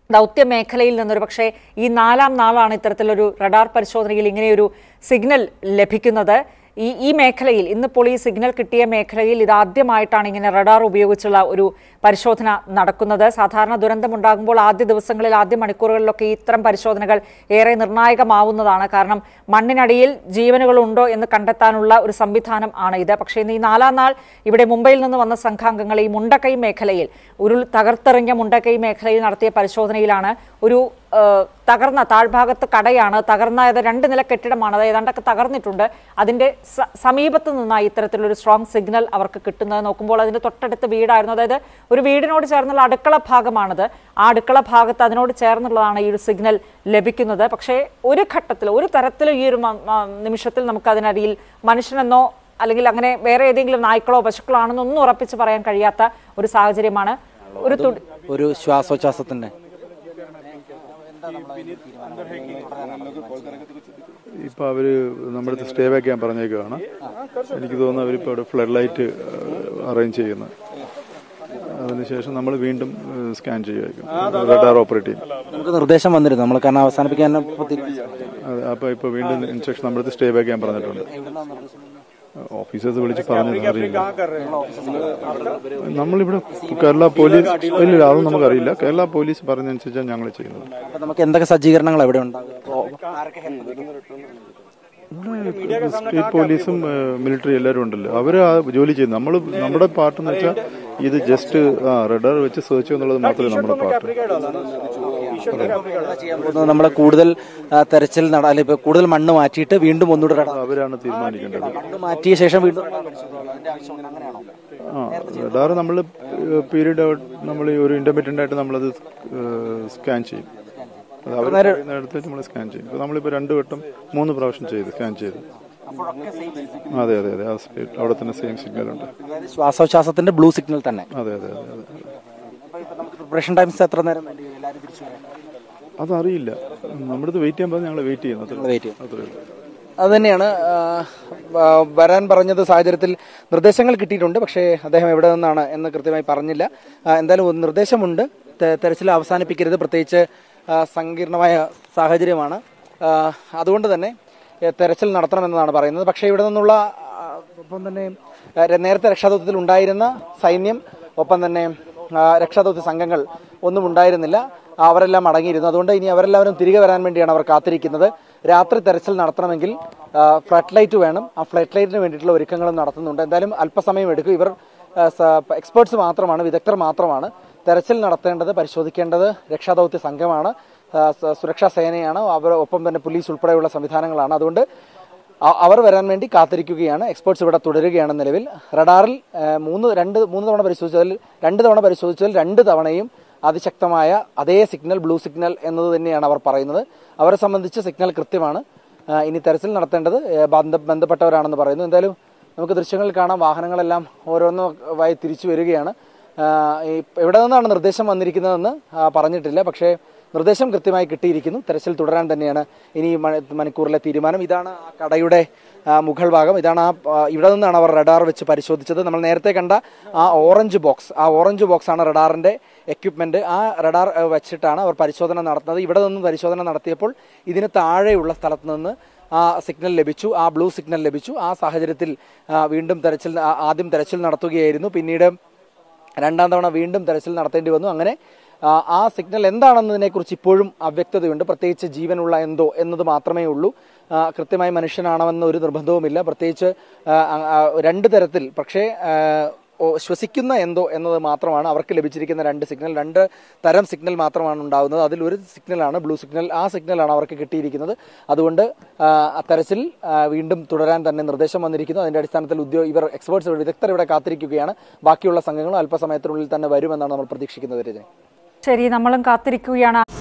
ദൗത്യ മേഖലയിൽ നിന്നൊരു പക്ഷേ ഈ നാലാം നാളാണ് ഇത്തരത്തിലൊരു റഡാർ പരിശോധനയിൽ ഇങ്ങനെയൊരു സിഗ്നൽ ലഭിക്കുന്നത് ഈ ഈ മേഖലയിൽ ഇന്നിപ്പോൾ ഈ സിഗ്നൽ കിട്ടിയ മേഖലയിൽ ഇതാദ്യമായിട്ടാണ് ഇങ്ങനെ റഡാർ ഉപയോഗിച്ചുള്ള ഒരു പരിശോധന നടക്കുന്നത് സാധാരണ ദുരന്തമുണ്ടാകുമ്പോൾ ആദ്യ ദിവസങ്ങളിൽ ആദ്യ മണിക്കൂറുകളിലൊക്കെ ഇത്തരം പരിശോധനകൾ ഏറെ നിർണായകമാവുന്നതാണ് കാരണം മണ്ണിനടിയിൽ ജീവനുകളുണ്ടോ എന്ന് കണ്ടെത്താനുള്ള ഒരു സംവിധാനം ആണ് ഇത് പക്ഷേ ഇന്ന് ഈ നാലാം നാൾ ഇവിടെ മുംബൈയിൽ നിന്ന് വന്ന സംഘാംഗങ്ങൾ ഈ മുണ്ടക്കൈ മേഖലയിൽ ഉരുൾ തകർത്തെറിഞ്ഞ മുണ്ടക്കൈ മേഖലയിൽ നടത്തിയ പരിശോധനയിലാണ് ഒരു ആ, തകർന്ന താഴ്ഭാഗത്ത് കടയാണ് തകർന്ന അത് രണ്ട് നില കെട്ടിടമാണ് അത് ഏതാണ്ടൊക്കെ തകർന്നിട്ടുണ്ട് അതിന്റെ സ- സമീപത്ത് നിന്നായി ഇത്തരത്തിലൊരു സ്ട്രോങ് സിഗ്നൽ അവർക്ക് കിട്ടുന്നത് നോക്കുമ്പോൾ അതിന്റെ തൊട്ടടുത്ത് വീടായിരുന്നു അതായത് ഒരു വീടിനോട് ചേർന്നുള്ള അടുക്കള ഭാഗമാണത് ആ അടുക്കള ഭാഗത്ത് അതിനോട് ചേർന്നുള്ളതാണ് ഈ ഒരു സിഗ്നൽ ലഭിക്കുന്നത് പക്ഷേ ഒരു ഘട്ടത്തിൽ ഒരു തരത്തിലും ഈ ഒരു മ- മ- നിമിഷത്തിൽ നമുക്ക് അതിനടിയിൽ മനുഷ്യനെന്നോ അല്ലെങ്കിൽ അങ്ങനെ വേറെ ഏതെങ്കിലും നായ്ക്കളോ പശുക്കളോ ആണെന്നോ ഒന്നും ഉറപ്പിച്ച് പറയാൻ കഴിയാത്ത ഒരു സാഹചര്യമാണ് ഒരു തുടി ഒരു ശ്വാസോച്ഛ്വാസത്തിന്റെ ഇപ്പൊ അവര് നമ്മുടെ അടുത്ത് സ്റ്റേ ബാക്ക് ചെയ്യാൻ പറഞ്ഞേക്കുകയാണ് എനിക്ക് തോന്നുന്നു അവരിപ്പോ അവിടെ ഫ്ലഡ് ലൈറ്റ് അറേഞ്ച് ചെയ്യുന്നത് അതിനുശേഷം നമ്മൾ വീണ്ടും സ്കാൻ ചെയ്യുമായിരിക്കും റഡാർ ഓപ്പറേറ്റ് ചെയ്യും നമുക്ക് നിർദ്ദേശം വന്നിരുന്നു നമ്മൾ കാരണം അവസാനിപ്പിക്കാൻ ഇപ്പൊ തീരുമാനിച്ചു. അത് അപ്പൊ ഇപ്പൊ വീണ്ടും ഇൻസ്ട്രക്ഷൻ നമ്മുടെ അടുത്ത് സ്റ്റേ ബാക്ക് ചെയ്യാൻ പറഞ്ഞിട്ടുണ്ട് ഓഫീസേഴ്സ് വിളിച്ച് പറഞ്ഞു അറിയില്ല നമ്മളിവിടെ കേരള പോലീസ് ഇല്ല അതൊന്നും നമുക്കറിയില്ല കേരള പോലീസ് പറഞ്ഞതനുസരിച്ചാണ് ഞങ്ങൾ ചെയ്യുന്നത് അപ്പൊ നമുക്ക് എന്തൊക്കെ സജ്ജീകരണങ്ങൾ എവിടെ ഉണ്ടാകും ഇപ്പൊ ഇവിടെ സ്റ്റേറ്റ് പോലീസും മിലിറ്ററി എല്ലാവരും ഉണ്ടല്ലോ അവര് ആ ജോലി ചെയ്യുന്നു നമ്മൾ നമ്മുടെ പാർട്ട് എന്ന് വെച്ചാൽ ഇത് ജസ്റ്റ് ആ റഡാർ വെച്ച് സെർച്ച് എന്നുള്ളത് മാത്രമേ നമ്മുടെ പാർട്ട് നമ്മൾ കൂടുതൽ ആ, തെരച്ചിൽ നട അല്ലെ ഇപ്പൊ കൂടുതൽ മണ്ണ് മാറ്റിയിട്ട് വീണ്ടും ഒന്നുകൂടെ റഡാർ അവരാണ് തീരുമാനിക്കേണ്ടത് മണ്ണ് മാറ്റിയ ശേഷം വീണ്ടും റഡാർ പരിശോധിക്കണം. അതിന്റെ ആവശ്യം അങ്ങനെയാണോ ആ റഡാർ നമ്മൾ പീരീഡ് നമ്മൾ ഒരു ഇന്റർമീഡിയന്റ് ആയിട്ട് നമ്മളത് സ്കാൻ ചെയ്യും അത് അവർ പറയുന്നിടത്ത് നമ്മൾ സ്കാൻ ചെയ്യും ഇപ്പൊ നമ്മളിപ്പോ രണ്ട് വട്ടം മൂന്ന് പ്രാവശ്യം ചെയ്ത് സ്കാൻ ചെയ്ത് അതെ അതെ അതെ ആ സ്പീഡ് അവിടെ തന്നെ സെയിം സിഗ്നൽ ഉണ്ട് അതായത് ശ്വാസോച്ഛ്വാസത്തിന്റെ ബ്ലൂ സിഗ്നൽ തന്നെ അതെ അതെ അതെ അതെ അപ്പൊ ഇപ്പൊ നമുക്ക് പ്രിപ്പറേഷൻ ടൈംസ് എത്ര നേരം വേണ്ടി വരും എല്ലാവരും തിരിച്ചു വരാൻ അതറിയില്ല നമ്മുടെ അടുത്ത് വെയിറ്റ് ചെയ്യാൻ പറഞ്ഞാൽ ഞങ്ങൾ വെയിറ്റ് ചെയ്യുന്നു അത്രേ ഉള്ളൂ. വെയിറ്റ് ചെയ്യും അത്രേ ഉള്ളൂ അത് തന്നെയാണ് ആ, ആ, വരാൻ പറഞ്ഞത് സാഹചര്യത്തിൽ നിർദ്ദേശങ്ങൾ കിട്ടിയിട്ടുണ്ട് പക്ഷേ അദ്ദേഹം എവിടെ നിന്നാണ് എന്ന് കൃത്യമായി പറഞ്ഞില്ല ആ, എന്തായാലും ഒരു നിർദ്ദേശമുണ്ട് തെ- തെരച്ചിൽ അവസാനിപ്പിക്കരുത് പ്രത്യേകിച്ച് ആ, സങ്കീർണമായ സാഹചര്യമാണ് ആ, അതുകൊണ്ട് തന്നെ ഏ, തെരച്ചിൽ നടത്തണമെന്നതാണ് പറയുന്നത് പക്ഷേ ഇവിടെ നിന്നുള്ള ആ, ഒപ്പം തന്നെ ആ, ര- നേരത്തെ രക്ഷാദൗത്യത്തിൽ ഉണ്ടായിരുന്ന സൈന്യം ഒപ്പം തന്നെ ആ, രക്ഷാദൗത്യ സംഘങ്ങൾ ഒന്നും ഉണ്ടായിരുന്നില്ല അവരെല്ലാം അടങ്ങിയിരുന്നു അതുകൊണ്ട് ഇനി അവരെല്ലാവരും തിരികെ വരാൻ വേണ്ടിയാണ് അവർ കാത്തിരിക്കുന്നത് രാത്രി തെരച്ചിൽ നടത്തണമെങ്കിൽ ഫ്ലഡ് ലൈറ്റ് വേണം ആ ഫ്ലഡ് ലൈറ്റിന് വേണ്ടിയിട്ടുള്ള ഒരുക്കങ്ങളും നടത്തുന്നുണ്ട് എന്തായാലും അല്പസമയം എടുക്കും ഇവർ എക്സ്പേർട്സ് മാത്രമാണ് വിദഗ്ധർ മാത്രമാണ് തെരച്ചിൽ നടത്തേണ്ടത് പരിശോധിക്കേണ്ടത് രക്ഷാദൗത്യ സംഘമാണ് ആ, സ- സുരക്ഷാ സേനയാണ് അവർ ഒപ്പം തന്നെ പോലീസ് ഉൾപ്പെടെയുള്ള സംവിധാനങ്ങളാണ് അതുകൊണ്ട് അ- അവർ വരാൻ വേണ്ടി കാത്തിരിക്കുകയാണ് എക്സ്പേർട്സ് ഇവിടെ തുടരുകയാണ് നിലവിൽ റഡാറിൽ ആ, മൂന്ന് രണ്ട് മൂന്ന് തവണ പരിശോധിച്ചതിൽ രണ്ട് തവണ പരിശോധിച്ചതിൽ രണ്ട് തവണയും അതിശക്തമായ അതേ സിഗ്നൽ ബ്ലൂ സിഗ്നൽ എന്നത് തന്നെയാണ് അവർ പറയുന്നത് അവരെ സംബന്ധിച്ച് സിഗ്നൽ കൃത്യമാണ് ആ, ഇനി തെരച്ചിൽ നടത്തേണ്ടത് ഏ, ബന്ധ- ബന്ധപ്പെട്ടവരാണെന്ന് പറയുന്നു എന്തായാലും നമുക്ക് ദൃശ്യങ്ങളിൽ കാണാം വാഹനങ്ങളെല്ലാം ഓരോന്നുമായി തിരിച്ചു വരികയാണ് ആ, ഈ എവിടെ നിന്നാണ് നിർദ്ദേശം വന്നിരിക്കുന്നതെന്ന് ആ, പറഞ്ഞിട്ടില്ല പക്ഷേ നിർദ്ദേശം കൃത്യമായി കിട്ടിയിരിക്കുന്നു തെരച്ചിൽ തുടരാൻ തന്നെയാണ് ഇനി ഈ മണി- മണിക്കൂറിലെ തീരുമാനം ഇതാണ് ആ കടയുടെ ആ, മുകൾ ഭാഗം ഇതാണ് ആ ആ, ഇവിടെ നിന്നാണ് അവർ റഡാർ വെച്ച് പരിശോധിച്ചത് നമ്മൾ നേരത്തെ കണ്ട ആ ഓറഞ്ച് ബോക്സ് ആ ഓറഞ്ച് ബോക്സ് ആണ് റഡാറിന്റെ എക്യുപ്മെന്റ് ആ റഡാർ ആ, വെച്ചിട്ടാണ് അവർ പരിശോധന നടത്തുന്നത് ഇവിടെ നിന്ന് പരിശോധന നടത്തിയപ്പോൾ ഇതിന് താഴെയുള്ള സ്ഥലത്ത് നിന്ന് ആ സിഗ്നൽ ലഭിച്ചു ആ ബ്ലൂ സിഗ്നൽ ലഭിച്ചു ആ സാഹചര്യത്തിൽ ആ, വീണ്ടും തെരച്ചിൽ ആ- ആദ്യം തെരച്ചിൽ നടത്തുകയായിരുന്നു പിന്നീട് രണ്ടാം തവണ വീണ്ടും തെരച്ചിൽ നടത്തേണ്ടി വന്നു അങ്ങനെ ആ, ആ സിഗ്നൽ എന്താണെന്നതിനെ കുറിച്ച് ഇപ്പോഴും അവ്യക്തതയുണ്ട് പ്രത്യേകിച്ച് ജീവനുള്ള എന്തോ എന്നത് മാത്രമേ ഉള്ളൂ ആ, കൃത്യമായി മനുഷ്യനാണെന്ന ഒരു നിർബന്ധവുമില്ല പ്രത്യേകിച്ച് ആ, ആ, രണ്ട് തരത്തിൽ പക്ഷേ ആ, ഓ, ശ്വസിക്കുന്ന എന്തോ എന്നത് മാത്രമാണ് അവർക്ക് ലഭിച്ചിരിക്കുന്ന രണ്ട് സിഗ്നൽ രണ്ട് തരം സിഗ്നൽ മാത്രമാണ് ഉണ്ടാകുന്നത് അതിൽ ഒരു സിഗ്നലാണ് ബ്ലൂ സിഗ്നൽ ആ സിഗ്നലാണ് അവർക്ക് കിട്ടിയിരിക്കുന്നത് അതുകൊണ്ട് ആ, അത്തരത്തിൽ ആ, വീണ്ടും തുടരാൻ തന്നെ നിർദ്ദേശം വന്നിരിക്കുന്നു അതിന്റെ അടിസ്ഥാനത്തിൽ ഉദ്യോഗ ഇവർ എക്സ്പേർട്സ് വിദഗ്ധർ ഇവിടെ കാത്തിരിക്കുകയാണ് ബാക്കിയുള്ള സംഘങ്ങളും അല്പസമയത്തിനുള്ളിൽ തന്നെ വരുമെന്നാണ് നമ്മൾ പ്രതീക്ഷിക്കുന്നത് രജനി ശരി നമ്മളും കാത്തിരിക്കുകയാണ്